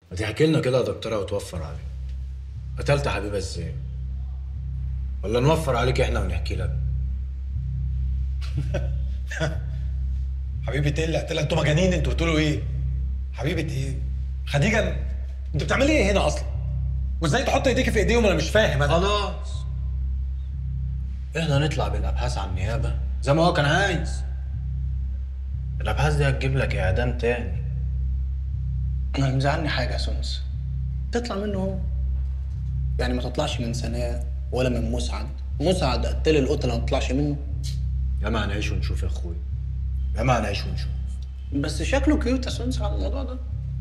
ما تحكي لنا كده يا دكتوره وتوفر عليك قتلت حبيبه ازاي ولا نوفر عليك احنا ونحكي لك حبيبه ايه اللي قتلها انتوا مجانين انتوا بتقولوا ايه حبيبه ايه خديجه انت بتعملي ايه هنا اصلا وازاي تحط ايديك في ايديهم انا مش فاهم انا خلاص احنا نطلع بالابحاث عن النيابه زي ما هو كان عايز الابحاث دي هتجيب لك اعدام تاني انا اللي مزعلني حاجه يا سونس تطلع منه هو يعني ما تطلعش من سناء ولا من مسعد مسعد قتل القتله ما تطلعش منه يا ما هنعيش ونشوف يا اخويا يا ما هنعيش ونشوف بس شكله كيوت يا سونس على الموضوع ده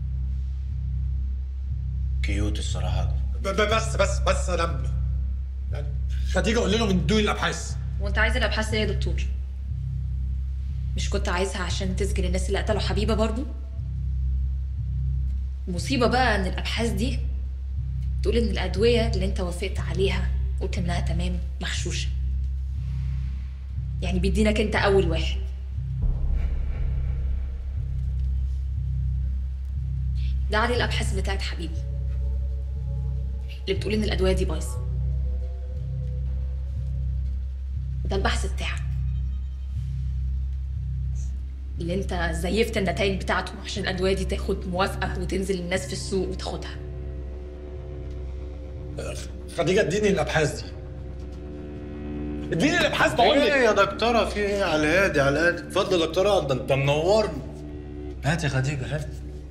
كيوت الصراحه ب- ب- بس بس بس انا يعني خديجه قول لهم من دول الابحاث وانت عايز الابحاث ليه يا دكتور مش كنت عايزها عشان تسجن الناس اللي قتلوا حبيبه برضو المصيبه بقى ان الابحاث دي تقول ان الادويه اللي انت وافقت عليها قلت انها تمام مغشوشه يعني بيدينك انت اول واحد ده عليه الابحاث بتاعت حبيبي اللي بتقول ان الادويه دي بايظه ده البحث بتاعك اللي انت زيفت النتائج بتاعته عشان الادويه دي تاخد موافقه وتنزل للناس في السوق وتاخدها خديجه اديني الابحاث دي اديني الابحاث بقول لك يا دكتوره في ايه على الهادي على الهادي اتفضل يا دكتوره ده انت منورني هات يا خديجه هات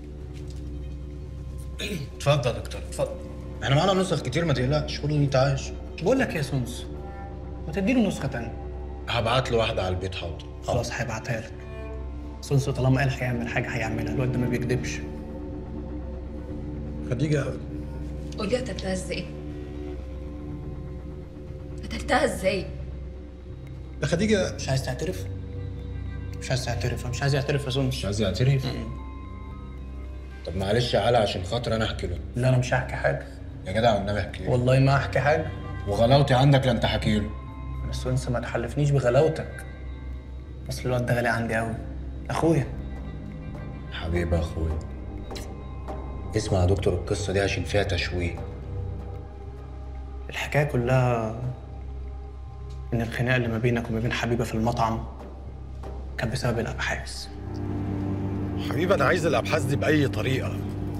اتفضل يا دكتور اتفضل احنا معانا نسخ كتير ما تقلقش قول اللي انت عايزه بقول لك إيه يا سونس ما تديله نسخه تانية هبعت له واحده على البيت حاضر خلاص هيبعتها لك سونس طالما قال هيعمل حاجه هيعملها الواد ده ما بيكدبش خديجه قولي قتلتها ازاي قتلتها ازاي يا خديجه مش عايز تعترف مش عايز تعترف مش عايز يعترف يا سونس مش عايز يعترف طب معلش يا علي عشان خاطر انا احكي له لا انا مش هحكي حاجه يا جدع والنبي احكي له والله ما هحكي حاجه وغلاوتي عندك لا انت حكي له بس انت ما تحلفنيش بغلاوتك بس الواد ده غالي عندي قوي اخويا حبيبي يا اخويا اسمع يا دكتور القصه دي عشان فيها تشويه الحكايه كلها ان الخناقه اللي ما بينك وما بين حبيبه في المطعم كانت بسبب الابحاث حبيبي انا عايز الابحاث دي باي طريقه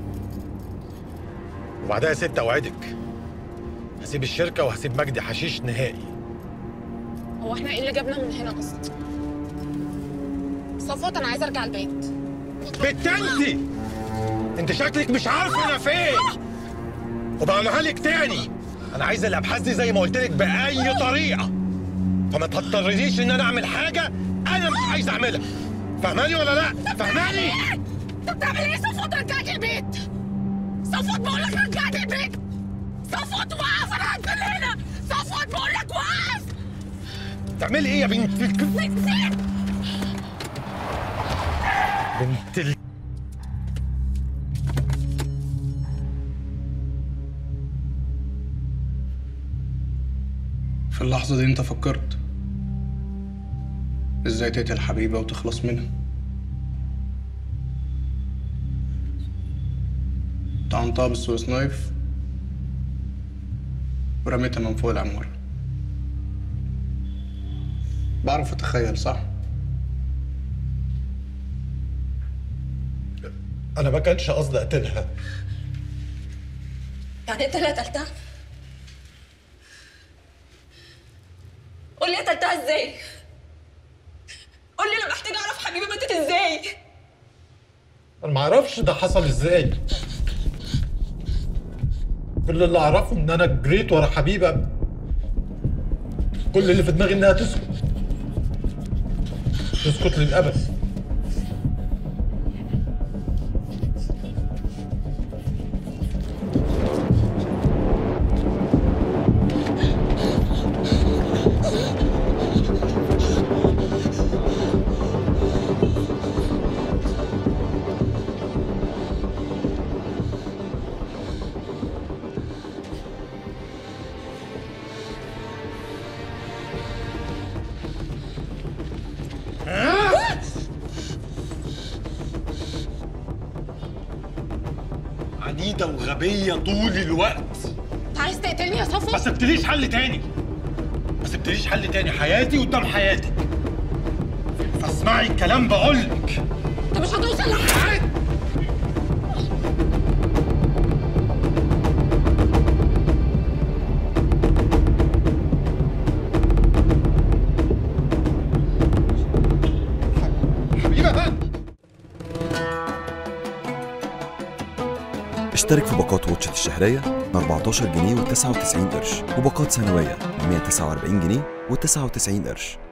وبعدها يا ست اوعدك هسيب الشركه وهسيب مجدي حشيش نهائي هو احنا ايه اللي جابنا من هنا اصلا صفوت انا عايزه ارجع البيت بنت انت انت شكلك مش عارفه انا فين وبقولها لك تاني انا عايز الابحاث دي زي ما قلت لك باي طريقه فما تضطرنيش ان انا اعمل حاجه انا مش عايز اعملها فاهماني ولا لا فاهماني انت بتعمل ايه صفوت رجعت البيت صفوت بقول لك رجعت البيت صفوت وقف انا هنزل هنا صفوت بقول لك وقف تعملي ايه يا بنت الك- نسيت بنت ال... في اللحظه دي انت فكرت ازاي تقتل حبيبه وتخلص منها طعنتها بالسويس نايف ورميتها من فوق العمارة بعرف اتخيل صح انا ما كانش قصدي اقتلها يعني انت اللي قتلتها قول لي قتلتها ازاي قول لي انا محتاجه اعرف حبيبي ماتت ازاي انا ما اعرفش ده حصل ازاي كل اللي اعرفه ان انا جريت ورا حبيبه كل اللي في دماغي انها تسكت تسكت للابد عنيدة وغبية طول الوقت انت عايز تقتلني يا ما صفوت سبتليش حل تاني ما سبتليش حل تاني حياتي قدام حياتك فاسمعي الكلام بقولك انت مش هتوصل لحاجه حبيبة بقى اشترك في باقات واتشت الشهرية ب 14 جنيه و99 قرش وباقات سنوية ب 149 جنيه و99 قرش